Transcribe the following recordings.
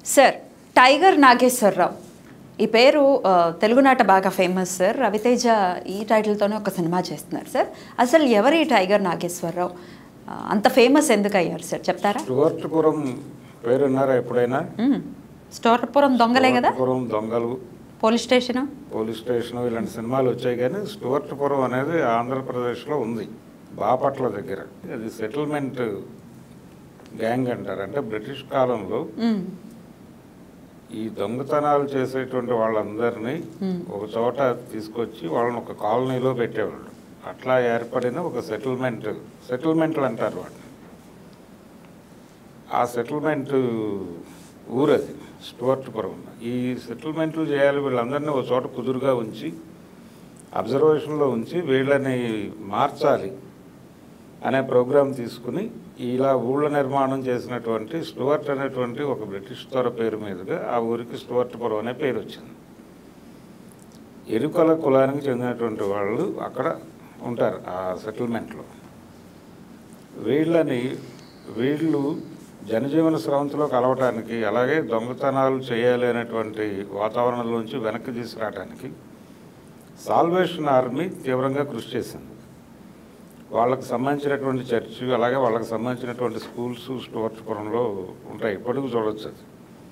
Sir tiger Nageswararao ఈ పేరు ఆ, తెలుగునాట బాగా ఫేమస్ సార్ రవితేజ ఈ టైటిల్తోనే ఒక సినిమా చేస్తున్నారు సార్ అసలు ఎవరు ఈ టైగర్ నాగేశ్వరరావు ఆ, అంత ఫేమస్ ఎందుకు అయ్యారు సార్ చెప్తారా స్టువర్ట్పురం పేరు విన్నారా ఎప్పుడైనా మ్మ్. స్టోర్పురం దొంగలే కదా స్టువర్ట్పురం దొంగలు పోలీస్ స్టేషన్ పోలీస్ స్టేషన్ ఇలాంటి సినిమాలు వచ్చాయి కానీ స్టువర్ట్పురం అనేది ఆంధ్రప్రదేశ్లో ఉంది బాపట్ల దగ్గర అది సెటిల్మెంట్ గ్యాంగ్ అంటారు అంటే బ్రిటిష్ కాలంలో ఈ దొంగతనాలు చేసేటువంటి వాళ్ళందరినీ ఒక చోట తీసుకొచ్చి వాళ్ళని ఒక కాలనీలో పెట్టేవాళ్ళు అట్లా ఏర్పడిన ఒక సెటిల్మెంట్ సెటిల్మెంట్లు అంటారు వాటిని ఆ సెటిల్మెంట్ ఊరది స్టువర్ట్పురం ఈ సెటిల్మెంట్లు చేయాలి వీళ్ళందరినీ ఒక చోట కుదురుగా ఉంచి అబ్జర్వేషన్లో ఉంచి వీళ్ళని మార్చాలి అనే ప్రోగ్రాం తీసుకుని ఇలా ఊళ్ళ నిర్మాణం చేసినటువంటి స్టువర్ట్ అనేటువంటి ఒక బ్రిటిష్ త్వర పేరు మీదుగా ఆ ఊరికి స్టువర్ట్పురం అనే పేరు వచ్చింది ఎరుకల కులానికి చెందినటువంటి వాళ్ళు అక్కడ ఉంటారు ఆ సెటిల్మెంట్లో వీళ్ళని వీళ్ళు జనజీవన స్రవంతిలో కలవటానికి అలాగే దొంగతనాలు చేయాలి అనేటువంటి వాతావరణంలోంచి వెనక్కి తీసుకురావడానికి సాల్వేషన్ ఆర్మీ తీవ్రంగా కృషి చేసింది వాళ్ళకి సంబంధించినటువంటి చర్చి అలాగే వాళ్ళకి సంబంధించినటువంటి స్కూల్స్ స్టోర్పురంలో ఉంటాయి ఇప్పటికీ చూడొచ్చు అది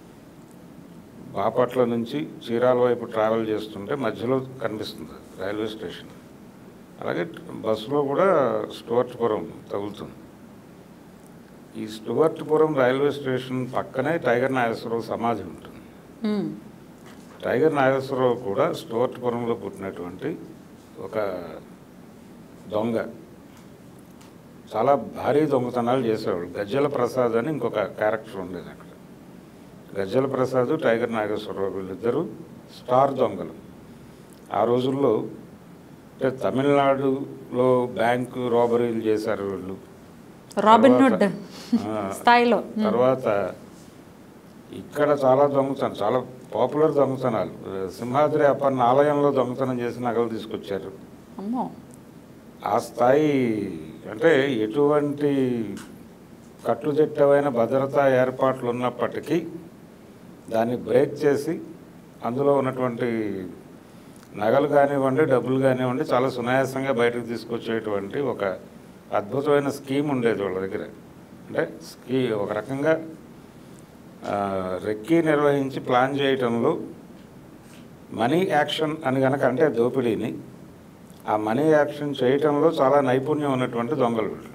బాపట్ల నుంచి చీరాల వైపు ట్రావెల్ చేస్తుంటే మధ్యలో కనిపిస్తుంది అది, రైల్వే స్టేషన్ అలాగే బస్సులో కూడా స్టువర్ట్పురం తగులుతుంది ఈ స్టువర్ట్పురం రైల్వే స్టేషన్ పక్కనే టైగర్ నాగేశ్వరరావు సమాధి ఉంటుంది మ్మ్. టైగర్ నాగేశ్వరరావు కూడా స్టువర్ట్పురంలో పుట్టినటువంటి ఒక దొంగ చాలా భారీ దొంగతనాలు చేసేవాళ్ళు గజ్జల ప్రసాద్ అని ఇంకొక క్యారెక్టర్ ఉండేది అక్కడ గజ్జల ప్రసాద్ టైగర్ నాగేశ్వరరావు వీళ్ళిద్దరూ స్టార్ దొంగలు ఆ రోజుల్లో అంటే తమిళనాడులో బ్యాంకు రాబరీలు చేశారు వీళ్ళు రాబిన్ హుడ్ తర్వాత, ఆ, స్థాయిలో తర్వాత ఇక్కడ చాలా దొంగతనం చాలా పాపులర్ దొంగతనాలు సింహాద్రి అప్పన్న ఆలయంలో దొంగతనం చేసి నగలు తీసుకొచ్చారు అమ్మో ఆ స్థాయి అంటే ఎటువంటి కట్టుదిట్టమైన భద్రతా ఏర్పాట్లు ఉన్నప్పటికీ దాన్ని బ్రేక్ చేసి అందులో ఉన్నటువంటి నగలు కానివ్వండి డబ్బులు కానివ్వండి చాలా సునాయాసంగా బయటకు తీసుకొచ్చేటువంటి ఒక అద్భుతమైన స్కీమ్ ఉండేది వాళ్ళ దగ్గర అంటే స్కీ ఒక రకంగా ఆ, రెక్కీ నిర్వహించి ప్లాన్ చేయటంలో మనీ యాక్షన్ అని కనుక అంటే దోపిడీని ఆ మనీ యాక్షన్ చేయటంలో చాలా నైపుణ్యం ఉన్నటువంటి దొంగలు వీళ్ళు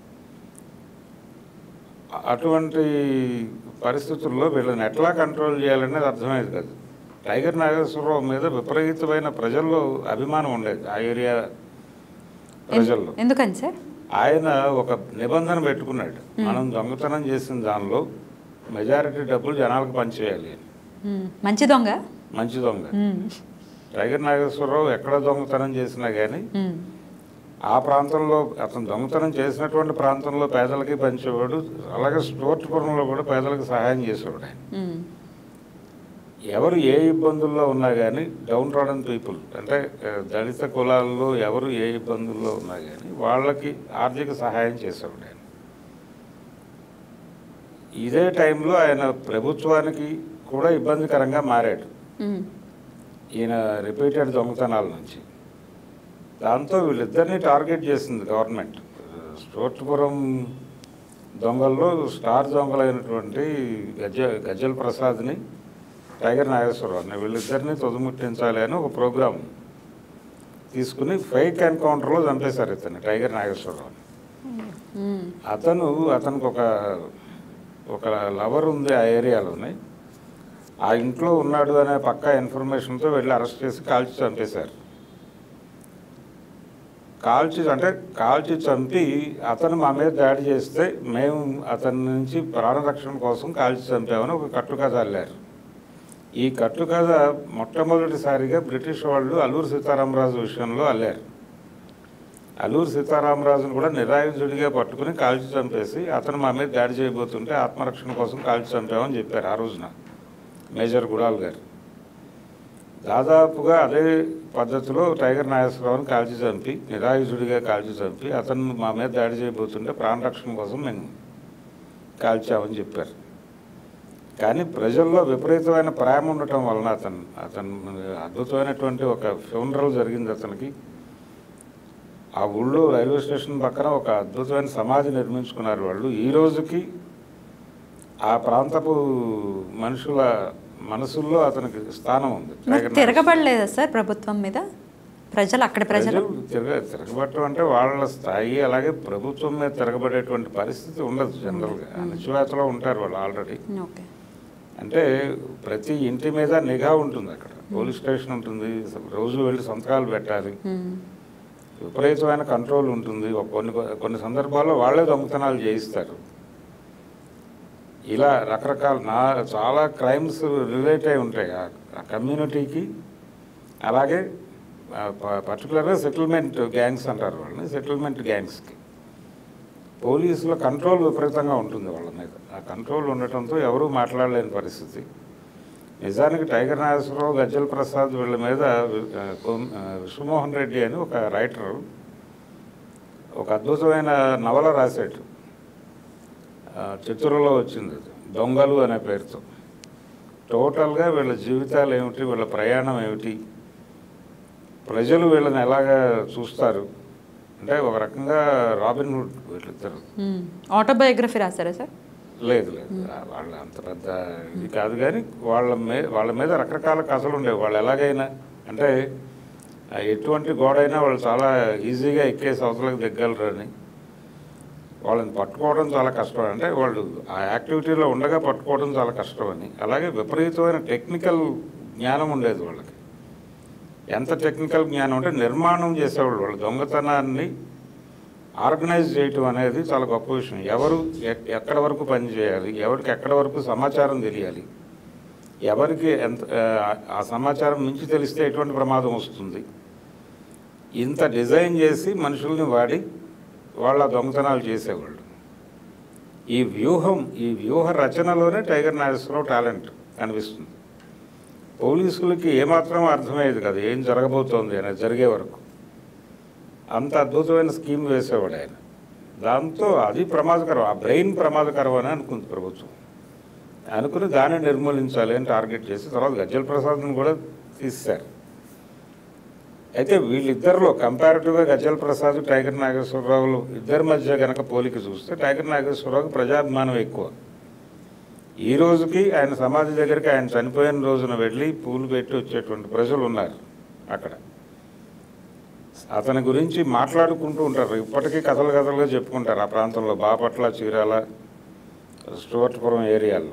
అటువంటి పరిస్థితుల్లో వీళ్ళని ఎట్లా కంట్రోల్ చేయాలనేది అర్థమయ్యేది కాదు టైగర్ నాగేశ్వరరావు మీద విపరీతమైన ప్రజల్లో అభిమానం ఉండేది ఆ ఏరియా ప్రజల్లో ఎందుకని సార్ ఆయన ఒక నిబంధన పెట్టుకున్నాడు మనం దొంగతనం చేసిన దానిలో మెజారిటీ డబ్బులు జనాలకు పనిచేయాలి అని మ్మ్. మంచి దొంగ మంచి దొంగ మ్మ్. టైగర్ నాగేశ్వరరావు ఎక్కడ దొంగతనం చేసినా కానీ మ్మ్. ఆ ప్రాంతంలో అతను దొంగతనం చేసినటువంటి ప్రాంతంలో పేదలకి పంచేవాడు అలాగే స్టోర్పురంలో కూడా పేదలకు సహాయం చేసేవాడు ఆయన మ్మ్. ఎవరు ఏ ఇబ్బందుల్లో ఉన్నా కానీ డౌన్ రాడన్ పీపుల్ అంటే ఆ, దళిత కులాల్లో ఎవరు ఏ ఇబ్బందుల్లో ఉన్నా కానీ వాళ్ళకి ఆర్థిక సహాయం చేసేవాడు ఆయన ఇదే టైంలో ఆయన ప్రభుత్వానికి కూడా ఇబ్బందికరంగా మారాడు మ్మ్. ఈయన రిపీటెడ్ దొంగతనాల నుంచి దాంతో వీళ్ళిద్దరిని టార్గెట్ చేసింది గవర్నమెంట్ స్టోర్పురం దొంగల్లో స్టార్ దొంగలైనటువంటి గజ్జ గజ్జల ప్రసాద్ని టైగర్ నాగేశ్వరరావుని వీళ్ళిద్దరిని తొదముట్టించాలి అని ఒక ప్రోగ్రాం తీసుకుని ఫేక్ ఎన్కౌంటర్లో చంపేశారు ఇతన్ని టైగర్ నాగేశ్వరరావుని మ్మ్. అతను అతనికి ఒక ఒక లవర్ ఉంది ఆ ఏరియాలోనే ఆ ఇంట్లో ఉన్నాడు అనే పక్కా ఇన్ఫర్మేషన్తో వెళ్ళి అరెస్ట్ చేసి కాల్చి చంపేశారు కాల్చి అంటే కాల్చి చంపి అతను మా మీద దాడి చేస్తే మేము అతని నుంచి ప్రాణరక్షణ కోసం కాల్చి చంపామని ఒక కట్టుకథ అల్లారు ఈ కట్టుకథ మొట్టమొదటిసారిగా బ్రిటిష్ వాళ్ళు అల్లూరు సీతారామరాజు విషయంలో అల్లారు అల్లూరు సీతారామరాజును కూడా నిరాయుధుడిగా పట్టుకుని కాల్చి చంపేసి అతను మా మీద దాడి చేయబోతుంటే ఆత్మరక్షణ కోసం కాల్చి చంపామని చెప్పారు ఆ రోజున మేజర్ గుడాల్ గారు దాదాపుగా అదే పద్ధతిలో టైగర్ నాగేశ్వరరావుని కాల్చి చంపి నిరాయుధుడిగా కాల్చి చంపి అతను మా మీద దాడి చేయబోతుంటే ప్రాణరక్షణ కోసం మేము కాల్చామని చెప్పారు కానీ ప్రజల్లో విపరీతమైన ప్రేమ ఉండటం వలన అతను అతను అద్భుతమైనటువంటి ఒక ఫ్యూనరల్ జరిగింది అతనికి ఆ ఊళ్ళో రైల్వే స్టేషన్ పక్కన ఒక అద్భుతమైన సమాధి నిర్మించుకున్నారు వాళ్ళు ఈ రోజుకి ఆ ప్రాంతపు మనుషుల మనసుల్లో అతనికి స్థానం ఉంది మరి టైగర్ తిరగబడలేదా సార్ ప్రభుత్వం మీద ప్రజలు అక్కడ ప్రజలు ప్రజలు తిరగ తిరగబట్టడం అంటే వాళ్ళ స్థాయి అలాగే ప్రభుత్వం మీద తిరగబడేటువంటి పరిస్థితి ఉండదు జనరల్గా అణచివేతలో ఉంటారు వాళ్ళు ఆల్రెడీ ఓకే అంటే ప్రతి ఇంటి మీద నిఘా ఉంటుంది అక్కడ పోలీస్ స్టేషన్ ఉంటుంది రోజు వెళ్ళి సంతకాలు పెట్టాలి మ్మ్. విపరీతమైన కంట్రోల్ ఉంటుంది ఒక కొన్ని కొన్ని సందర్భాల్లో వాళ్ళే దొంగతనాలు చేయిస్తారు ఇలా రకరకాల నా చాలా క్రైమ్స్ రిలేట్ అయి ఉంటాయి ఆ- ఆ కమ్యూనిటీకి అలాగే పర్టికులర్గా సెటిల్మెంట్ గ్యాంగ్స్ అంటారు వాళ్ళని సెటిల్మెంట్ గ్యాంగ్స్కి పోలీసుల కంట్రోల్ విపరీతంగా ఉంటుంది వాళ్ళ మీద ఆ కంట్రోల్ ఉండటంతో ఎవరూ మాట్లాడలేని పరిస్థితి నిజానికి టైగర్ నాగేశ్వరరావు గజ్జల ప్రసాద్ వీళ్ళ మీద ఆ, కొం- ఆ, విశ్వమోహన్ రెడ్డి అని ఒక రైటర్ ఒక అద్భుతమైన నవల రాశాడు ఆ, చిత్తూరులో వచ్చింది అది దొంగలు అనే పేరుతో టోటల్గా వీళ్ళ జీవితాలు ఏమిటి వీళ్ళ ప్రయాణం ఏమిటి ప్రజలు వీళ్ళని ఎలాగా చూస్తారు అంటే ఒక రకంగా రాబిన్ హుడ్ వీళ్ళిద్దరు మ్మ్. ఆటోబయోగ్రఫీ రాశారా సార్ లేదు లేదు వాళ్ళ అంత పెద్ద ఇది కాదు కానీ వాళ్ళ మీద వాళ్ళ మీద రకరకాల కథలు ఉండేవి వాళ్ళు ఎలాగైనా అంటే ఆ ఎటువంటి గోడైనా వాళ్ళు చాలా ఈజీగా ఎక్కేసి అవతలకు దిగ్గలరని వాళ్ళని పట్టుకోవడం చాలా కష్టం అంటే వాళ్ళు ఆ యాక్టివిటీలో ఉండగా పట్టుకోవడం చాలా కష్టం అని అలాగే విపరీతమైన టెక్నికల్ జ్ఞానం ఉండేది వాళ్ళకి ఎంత టెక్నికల్ జ్ఞానం అంటే నిర్మాణం చేసేవాళ్ళు వాళ్ళు దొంగతనాన్ని ఆర్గనైజ్ చేయటం అనేది చాలా గొప్ప విషయం ఎవరు ఎక్- ఎక్కడ వరకు పని చేయాలి ఎవరికి ఎక్కడ వరకు సమాచారం తెలియాలి ఎవరికి ఎంత ఆ, ఆ సమాచారం మించి తెలిస్తే ఎటువంటి ప్రమాదం వస్తుంది ఇంత డిజైన్ చేసి మనుషుల్ని వాడి వాళ్ళ దొంగతనాలు చేసేవాళ్ళు ఈ వ్యూహం ఈ వ్యూహ రచనలోనే టైగర్ నాగేశ్వరరావు టాలెంట్ కనిపిస్తుంది పోలీసులకి ఏమాత్రం అర్థమయ్యేది కాదు ఏం జరగబోతోంది అనేది జరిగే వరకు అంత అద్భుతమైన స్కీమ్ వేసేవాడు ఆయన దాంతో అది ప్రమాదకరం ఆ బ్రెయిన్ ప్రమాదకరం అని అనుకుంది ప్రభుత్వం అనుకుని దాన్ని నిర్మూలించాలి అని టార్గెట్ చేసి తర్వాత గజ్జల ప్రసాద్ని కూడా తీశారు అయితే వీళ్ళిద్దరిలో కంపారిటివ్గా గజ్జల ప్రసాద్ టైగర్ నాగేశ్వరరావులు ఇద్దరి మధ్య గనక పోలిక చూస్తే టైగర్ నాగేశ్వరరావుకి ప్రజాభిమానం ఎక్కువ ఈ రోజుకి ఆయన సమాధి దగ్గరికి ఆయన చనిపోయిన రోజున వెళ్ళి పూలు పెట్టి వచ్చేటువంటి ప్రజలు ఉన్నారు అక్కడ అతని గురించి మాట్లాడుకుంటూ ఉంటారు ఇప్పటికీ కథలు కథలుగా చెప్పుకుంటారు ఆ ప్రాంతంలో బాపట్ల చీరాల స్టువర్ట్పురం ఏరియాల్లో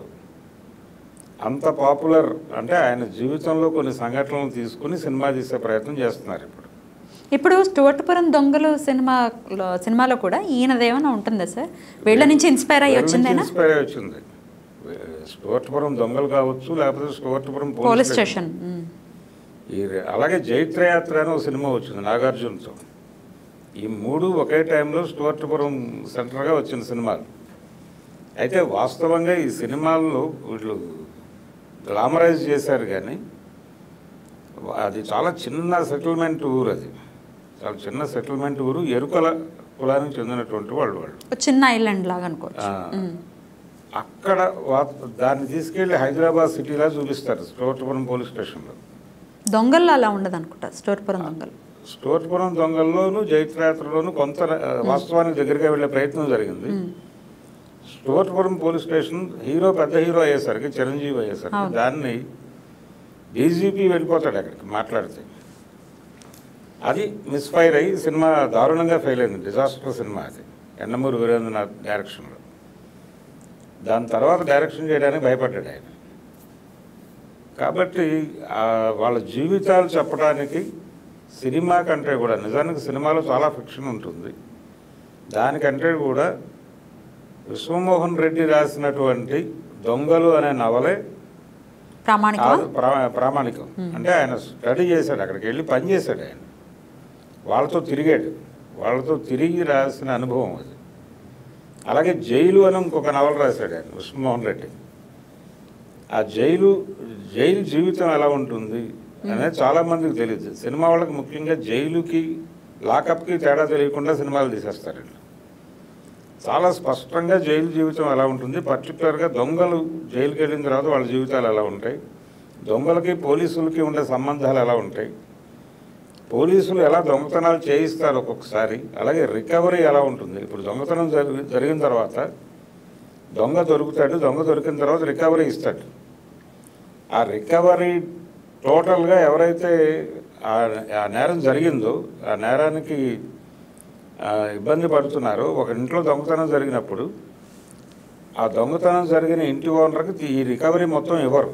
అంత పాపులర్ అంటే ఆయన జీవితంలో కొన్ని సంఘటనలు తీసుకుని సినిమా తీసే ప్రయత్నం చేస్తున్నారు ఇప్పుడు ఇప్పుడు స్టువర్ట్పురం దొంగలు సినిమాలో సినిమాలో కూడా ఈయనదేమైనా ఉంటుందా సార్ వీళ్ళ నుంచి ఇన్స్పైర్ అయ్యి వచ్చిందేనా ఇన్స్పైర్ అయ్యి వచ్చింది స్టువర్ట్పురం దొంగలు కావచ్చు లేకపోతే స్టువర్ట్పురం పోలీస్ స్టేషన్ మ్మ్. ఈ రె- అలాగే జైత్రయాత్ర అని ఒక సినిమా వచ్చింది నాగార్జునతో ఈ మూడు ఒకే టైంలో స్టువర్ట్పురం సెంటర్గా వచ్చిన సినిమాలు అయితే వాస్తవంగా ఈ సినిమాల్లో వీళ్ళు గ్లామరైజ్ చేశారు కానీ అది చాలా చిన్న సెటిల్మెంట్ ఊరు అది చాలా చిన్న సెటిల్మెంట్ ఊరు ఎరుకల కులానికి చెందినటువంటి వాళ్ళు వాళ్ళు ఒక చిన్న ఐలాండ్ లాగా అనుకోవచ్చు ఆ. మ్మ్. అక్కడ వా- దాన్ని తీసుకెళ్లి హైదరాబాద్ సిటీలా చూపిస్తారు స్టోర్పురం పోలీస్ స్టేషన్లో దొంగల్లో అలా ఉండదు అనుకుంటా స్టోర్పురం దొంగలు స్టోర్పురం దొంగల్లోనూ జైత్రయాత్రలోనూ కొంత ఆ, వాస్తవానికి దగ్గరగా వెళ్ళే ప్రయత్నం జరిగింది స్టోర్పురం పోలీస్ స్టేషన్ హీరో పెద్ద హీరో అయ్యేసరికి చిరంజీవి అయ్యేసరికి అవును. దాన్ని డీజీపీ వెళ్ళిపోతాడు అక్కడికి మాట్లాడితే అది మిస్ఫైర్ అయ్యి సినిమా దారుణంగా ఫెయిల్ అయింది డిజాస్టర్ సినిమా అది ఎండమూరి వీరేంద్రనాథ్ డైరెక్షన్లో దాని తర్వాత డైరెక్షన్ చేయడానికి భయపడ్డాడు ఆయన కాబట్టి ఆ, వాళ్ళ జీవితాలు చెప్పడానికి సినిమా కంటే కూడా నిజానికి సినిమాలో చాలా ఫిక్షన్ ఉంటుంది దానికంటే కూడా విశ్వమోహన్ రెడ్డి రాసినటువంటి దొంగలు అనే నవలే ప్రామాణికమా కాదు, ప్రా- ప్రామాణికం అంటే ఆయన స్టడీ చేశాడు అక్కడికి వెళ్ళి పని చేశాడు ఆయన వాళ్ళతో తిరిగాడు వాళ్ళతో తిరిగి రాసిన అనుభవం అది అలాగే జైలు అని ఇంకొక నవల రాశాడు ఆయన విష్ణుమోహన్ రెడ్డి ఆ జైలు జైలు జీవితం ఎలా ఉంటుంది అనేది చాలా మందికి తెలియదు సినిమా వాళ్ళకి ముఖ్యంగా జైలుకి లాకప్కి తేడా తెలియకుండా సినిమాలు తీసేస్తారు వీళ్ళు. చాలా స్పష్టంగా జైలు జీవితం ఎలా ఉంటుంది పర్టికులర్గా దొంగలు జైలుకి వెళ్ళిన తర్వాత వాళ్ళ జీవితాలు ఎలా ఉంటాయి దొంగలకి పోలీసులకి ఉండే సంబంధాలు ఎలా ఉంటాయి పోలీసులు ఎలా దొంగతనాలు చేయిస్తారు ఒక్కొక్కసారి అలాగే రికవరీ ఎలా ఉంటుంది ఇప్పుడు దొంగతనం జరిగి జరిగిన తర్వాత దొంగ దొరుకుతాడు దొంగ దొరికిన తర్వాత రికవరీ ఇస్తాడు ఆ రికవరీ టోటల్గా ఎవరైతే ఆ- ఆ నేరం జరిగిందో ఆ నేరానికి ఆ, ఇబ్బంది పడుతున్నారో ఒక ఇంట్లో దొంగతనం జరిగినప్పుడు ఆ దొంగతనం జరిగిన ఇంటి ఓనర్కి ఈ రికవరీ మొత్తం ఇవ్వరు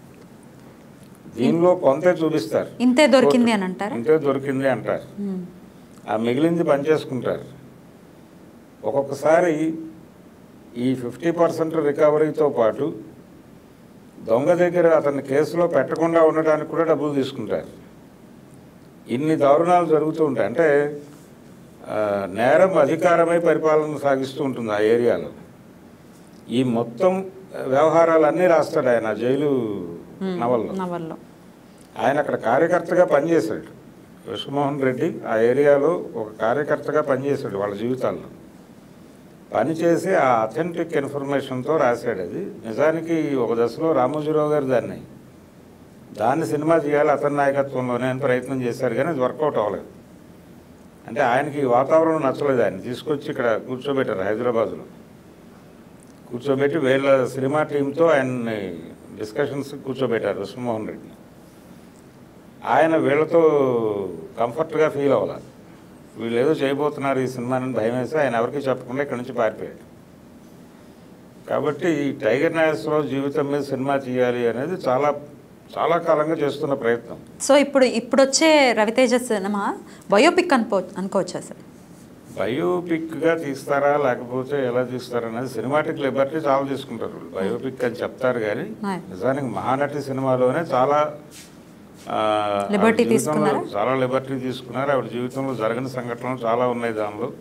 దీనిలో కొంతే చూపిస్తారు ఇంతే దొరికింది అని అంటారా ఇంతే దొరికింది అంటారు మ్మ్. ఆ మిగిలింది పనిచేసుకుంటారు ఒక్కొక్కసారి ఈ ఫిఫ్టీ పర్సెంట్ రికవరీతో పాటు దొంగ దగ్గర అతన్ని కేసులో పెట్టకుండా ఉండటానికి కూడా డబ్బులు తీసుకుంటారు ఇన్ని దారుణాలు జరుగుతూ ఉంటాయి అంటే ఆ, నేరం అధికారమై పరిపాలన సాగిస్తూ ఉంటుంది ఆ ఏరియాలో ఈ మొత్తం వ్యవహారాలన్నీ రాస్తాడు ఆయన జైలు మ్మ్. నవల్లో నవల్లో ఆయన అక్కడ కార్యకర్తగా పనిచేశాడు విశ్వమోహన్ రెడ్డి ఆ ఏరియాలో ఒక కార్యకర్తగా పనిచేశాడు వాళ్ళ జీవితాల్లో పనిచేసి ఆ అథెంటిక్ ఇన్ఫర్మేషన్తో రాశాడు అది నిజానికి ఒక దశలో రామోజీరావు గారు దాన్ని దాన్ని సినిమా చేయాలి అతని నాయకత్వంలోనే అని ప్రయత్నం చేశారు కానీ అది వర్కౌట్ అవ్వలేదు అంటే ఆయనకి ఈ వాతావరణం నచ్చలేదు ఆయన తీసుకొచ్చి ఇక్కడ కూర్చోబెట్టారు హైదరాబాద్లో కూర్చోబెట్టి వీళ్ళ సినిమా టీంతో ఆయన్ని డిస్కషన్స్ కూర్చోబెట్టారు విశ్వమోహన్ రెడ్డిని ఆయన వీళ్ళతో కంఫర్ట్గా ఫీల్ అవ్వాలి వీళ్ళు ఏదో చేయబోతున్నారు ఈ సినిమాని భయం వేసి ఆయన ఎవరికి చెప్పకుండా ఇక్కడి నుంచి పారిపోయాడు కాబట్టి ఈ టైగర్ నాగేశ్వరరావు జీవితం మీద సినిమా తీయాలి అనేది చాలా చాలా కాలంగా చేస్తున్న ప్రయత్నం సో ఇప్పుడు ఇప్పుడు వచ్చే రవితేజ సినిమా బయోపిక్ అనుకో అనుకోవచ్చా సార్ బయోపిక్గా తీస్తారా లేకపోతే ఎలా తీస్తారా అనేది సినిమాటిక్ లిబర్టీ చాలా తీసుకుంటారు వాళ్ళు. బయోపిక్ అని చెప్తారు కానీ Right. నిజానికి మహానటి సినిమాలోనే చాలా ఆ, Liberty ఆవిడ జీవితంలో తీసుకున్నారా? చాలా లిబర్టీ తీసుకున్నారు ఆవిడ జీవితంలో జరిగిన సంఘటనలు చాలా ఉన్నాయి దానిలో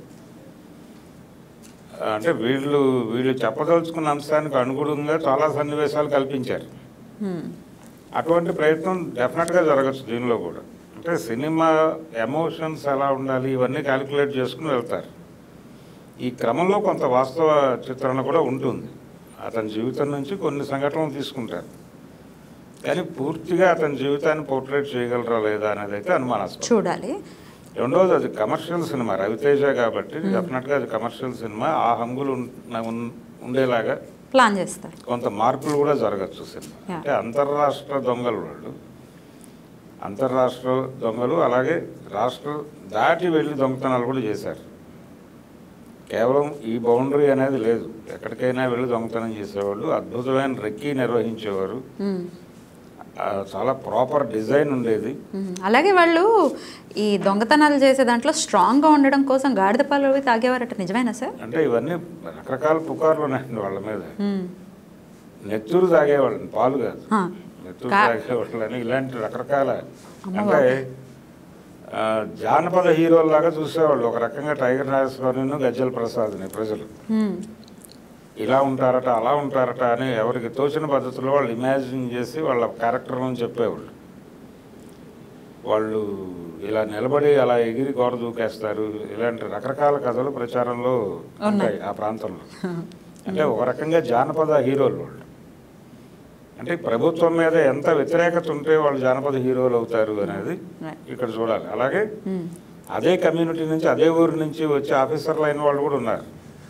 ఆ, అంటే వీళ్ళు వీళ్ళు చెప్పదలుచుకున్న అంశానికి అనుగుణంగా చాలా సన్నివేశాలు కల్పించారు మ్మ్. అటువంటి ప్రయత్నం డెఫినెట్గా జరగచ్చు దీనిలో కూడా అంటే సినిమా ఎమోషన్స్ ఎలా ఉండాలి ఇవన్నీ క్యాలిక్యులేట్ చేసుకుని వెళ్తారు ఈ క్రమంలో కొంత వాస్తవ చిత్రణ కూడా ఉంటుంది అతని జీవితం నుంచి కొన్ని సంఘటనలు తీసుకుంటారు కానీ పూర్తిగా అతని జీవితాన్ని పోర్ట్రేట్ చేయగలరా లేదా అనేది అయితే అనుమానాస్పదం చూడాలి రెండోది అది కమర్షియల్ సినిమా రవితేజ కాబట్టి డెఫినెట్గా అది కమర్షియల్ సినిమా ఆ హంగులు ఉన్న- ఉన్- ఉండేలాగా ప్లాన్ చేస్తారు కొంత మార్పులు కూడా జరగచ్చు సినిమా Yeah. అంటే అంతర్రాష్ట్ర దొంగలు వాళ్ళు అంతర్రాష్ట్ర దొంగలు అలాగే రాష్ట్ర దాటి వెళ్ళి దొంగతనాలు కూడా చేశారు కేవలం ఈ బౌండరీ అనేది లేదు ఎక్కడికైనా వెళ్ళి దొంగతనం చేసేవాళ్ళు అద్భుతమైన రెక్కీ నిర్వహించేవారు మ్మ్. ఆ, చాలా ప్రాపర్ డిజైన్ ఉండేది మ్మ్. అలాగే వాళ్ళు ఈ దొంగతనాలు చేసే దాంట్లో స్ట్రాంగ్గా ఉండడం కోసం గాడిద పాలు అవి తాగేవారట నిజమేనా సార్ అంటే ఇవన్నీ రకరకాల పుకార్లు ఉన్నాయండి వాళ్ళ మీద మ్మ్. నెత్తురు తాగేవాళ్ళని పాలు కాదు ఆ. నెత్తురు కా- తాగేవాళ్ళని ఇలాంటి రకరకాల అమ్మ అంటే ఆ, జానపద హీరోల్లాగా చూసేవాళ్ళు ఒక రకంగా టైగర్ నాగేశ్వరరావు గజ్జల ప్రసాద్ని ప్రజలు మ్మ్. ఇలా ఉంటారట అలా ఉంటారట అని ఎవరికి తోచిన పద్ధతిలో వాళ్ళు ఇమాజిన్ చేసి వాళ్ళ క్యారెక్టర్లను చెప్పేవాళ్ళు వాళ్ళు ఇలా నిలబడి అలా ఎగిరి గోడ దూకేస్తారు ఇలాంటి రకరకాల కథలు ప్రచారంలో ఉంటాయి ఆ ప్రాంతంలో అంటే ఒక రకంగా జానపద హీరోలు వాళ్ళు అంటే ప్రభుత్వం మీద ఎంత వ్యతిరేకత ఉంటే వాళ్ళు జానపద హీరోలు అవుతారు అనేది Right. ఇక్కడ చూడాలి అలాగే మ్మ్. అదే కమ్యూనిటీ నుంచి అదే ఊరి నుంచి వచ్చి ఆఫీసర్లు అయిన వాళ్ళు కూడా ఉన్నారు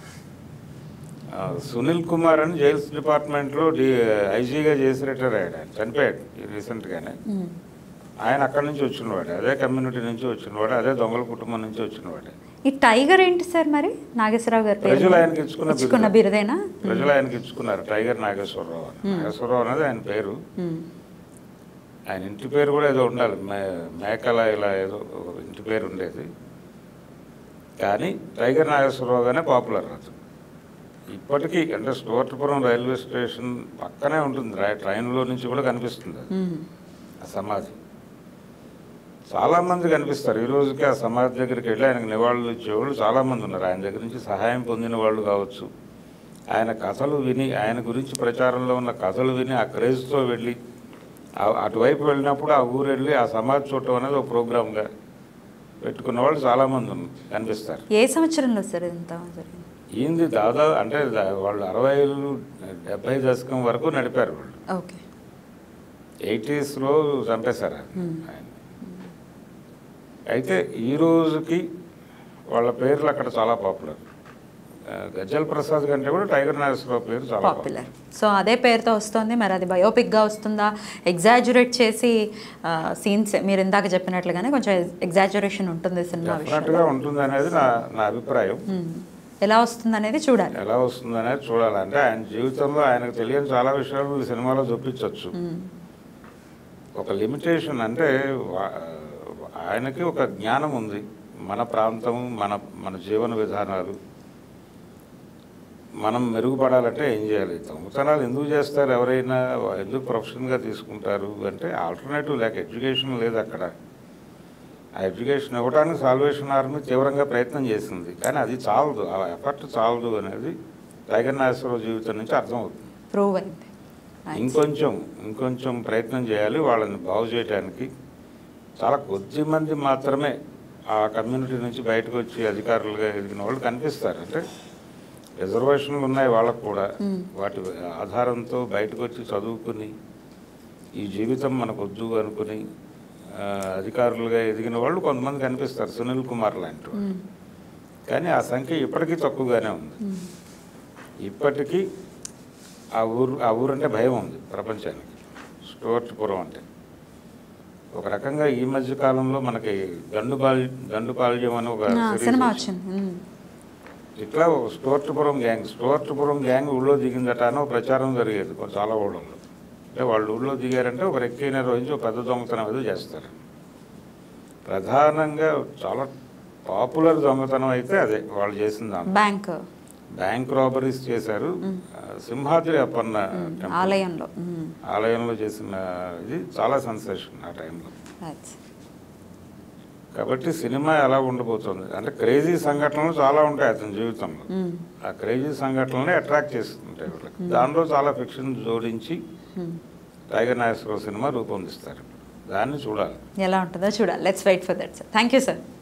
ఆ, సునీల్ కుమార్ అని జైల్స్ డిపార్ట్మెంట్లో డి ఐజీగా చేసి రిటైర్ అయ్యాడు ఆయన చనిపోయాడు ఈ రీసెంట్గానే మ్మ్. ఆయన అక్కడి నుంచి వచ్చినవాడు అదే కమ్యూనిటీ నుంచి వచ్చినవాడు అదే దొంగల కుటుంబం నుంచి వచ్చినవాడు ఈ టైగర్ ఏంటి సార్ మరి నాగేశ్వరరావు గారి పేరు ప్రజలు ఆయనకి ఇచ్చుకున్న ఇచ్చుకున్న బిరుదు. బిరుదేనా ప్రజలు ఆయనకి ఇచ్చుకున్నారు టైగర్ నాగేశ్వరరావు అని నాగేశ్వరరావు అనేది ఆయన పేరు మ్మ్. ఆయన ఇంటి పేరు కూడా ఏదో ఉండాలి మే మేకల ఇలా ఏదో ఒక ఇంటి పేరు ఉండేది కానీ టైగర్ నాగేశ్వరరావుగానే పాపులర్ అతను ఇప్పటికీ అంటే స్టోర్పురం రైల్వే స్టేషన్ పక్కనే ఉంటుంది రా- ట్రైన్లో నుంచి కూడా కనిపిస్తుంది అది మ్మ్. ఆ సమాధి చాలామంది కనిపిస్తారు ఈ రోజుకి ఆ సమాధి దగ్గరికి వెళ్ళి ఆయనకు నివాళులు ఇచ్చేవాళ్ళు చాలామంది ఉన్నారు ఆయన దగ్గర నుంచి సహాయం పొందిన వాళ్ళు కావచ్చు ఆయన కథలు విని ఆయన గురించి ప్రచారంలో ఉన్న కథలు విని ఆ క్రేజ్తో వెళ్ళి ఆ- అటువైపు వెళ్ళినప్పుడు ఆ ఊరు వెళ్ళి ఆ సమాధి చూడటం అనేది ఒక ప్రోగ్రామ్గా పెట్టుకున్న వాళ్ళు చాలామంది ఉన్న- కనిపిస్తారు ఏ సంవత్సరంలో సార్ ఇదంతా జరిగింది ఈయనది దాదాపు అంటే దా- వాళ్ళు అరవైలు డెబ్బై దశకం వరకు నడిపారు వాళ్ళు ఓకే ఎయిటీస్లో చంపేశారు ఆయన ఆయన. అయితే ఈ రోజుకి వాళ్ళ పేర్లు అక్కడ చాలా పాపులర్ ఆ, గజ్జల్ ప్రసాద్ కంటే కూడా టైగర్ నాగేశ్వరరావు పేరు చాలా పాపులర్ సో అదే పేరుతో వస్తుంది మరి అది బయోపిక్గా వస్తుందా ఎగ్జాజురేట్ చేసి సీన్స్ మీరు ఇందాక చెప్పినట్లుగానే కొంచెం ఎగ్జాజురేషన్ ఉంటుంది సినిమా డెఫినెట్గా విషయంలో ఉంటుంది అనేది నా నా అభిప్రాయం మ్మ్. ఎలా వస్తుంది అనేది చూడాలి ఎలా వస్తుంది అనేది చూడాలి అంటే ఆయన జీవితంలో ఆయనకు తెలియని చాలా విషయాలు ఈ సినిమాలో చూపించవచ్చు మ్మ్. ఒక లిమిటేషన్ అంటే వా- ఆయనకి ఒక జ్ఞానం ఉంది మన ప్రాంతం మన మన జీవన విధానాలు మనం మెరుగుపడాలంటే ఏం చేయాలి దొంగతనాలు ఎందుకు చేస్తారు ఎవరైనా ఎందుకు ప్రొఫెషన్గా తీసుకుంటారు అంటే ఆల్టర్నేటివ్ లేక ఎడ్యుకేషన్ లేదు అక్కడ ఆ ఎడ్యుకేషన్ ఇవ్వడానికి సాల్వేషన్ ఆర్మీ తీవ్రంగా ప్రయత్నం చేసింది కానీ అది చాలదు ఆ ఎఫర్ట్ చాలదు అనేది టైగర్ నాగేశ్వరరావు జీవితం నుంచి అర్థమవుతుంది ప్రూవ్ అయింది Nice. ఇంకొంచెం ఇంకొంచెం ప్రయత్నం చేయాలి వాళ్ళని బాగు చేయడానికి చాలా కొద్ది మంది మాత్రమే ఆ కమ్యూనిటీ నుంచి బయటకు వచ్చి అధికారులుగా ఎదిగిన వాళ్ళు కనిపిస్తారు అంటే రిజర్వేషన్లు ఉన్నాయి వాళ్ళకు కూడా వాటి ఆధారంతో బయటకు వచ్చి చదువుకుని ఈ జీవితం మనకు వద్దు అనుకుని ఆ, అధికారులుగా ఎదిగిన వాళ్ళు కొంతమంది కనిపిస్తారు సునీల్ కుమార్ లాంటి వాళ్ళు మ్మ్. కానీ ఆ సంఖ్య ఇప్పటికీ తక్కువగానే ఉంది మ్మ్. ఇప్పటికీ ఆ ఊరు ఆ ఊరు అంటే భయం ఉంది ప్రపంచానికి స్టోర్పురం అంటే ఒక రకంగా ఈ మధ్య కాలంలో మనకి గండుపాల్ గండుపాల్యం అని ఒక ఆ, series సినిమా వచ్చింది. వచ్చింది మ్మ్. ఇట్లా ఒక స్టోర్టుపురం గ్యాంగ్ స్టోర్టుపురం గ్యాంగ్ ఊళ్ళో దిగిందట అని ఒక ప్రచారం జరిగేది కొ- చాలా ఊళ్ళల్లో అంటే వాళ్ళు ఊళ్ళో దిగారంటే ఒక రెక్కి నిర్వహించి ఒక పెద్ద దొంగతనం ఏదో చేస్తారు ప్రధానంగా చాలా పాపులర్ దొంగతనం అయితే అదే వాళ్ళు చేసిన దాంట్లో బ్యాంక్ బ్యాంక్ రాబరీస్ చేశారు ఆ, సింహాద్రి అప్పన్న టెంపుల్ ఆలయంలో మ్మ్. ఆలయంలో చేసిన ఇది చాలా సెన్సేషన్ ఆ టైంలో Right. కాబట్టి సినిమా ఎలా ఉండబోతుంది అంటే క్రేజీ సంఘటనలు చాలా ఉంటాయి అతని జీవితంలో మ్మ్. ఆ క్రేజీ సంఘటనలే అట్రాక్ట్ చేస్తుంటాయి వాళ్ళకి దానిలో చాలా ఫిక్షన్ జోడించి మ్మ్. టైగర్ నాగేశ్వరరావు సినిమా రూపొందిస్తారు దాన్ని చూడాలి ఎలా ఉంటుందో చూడాలి let's wait for that sir thank you sir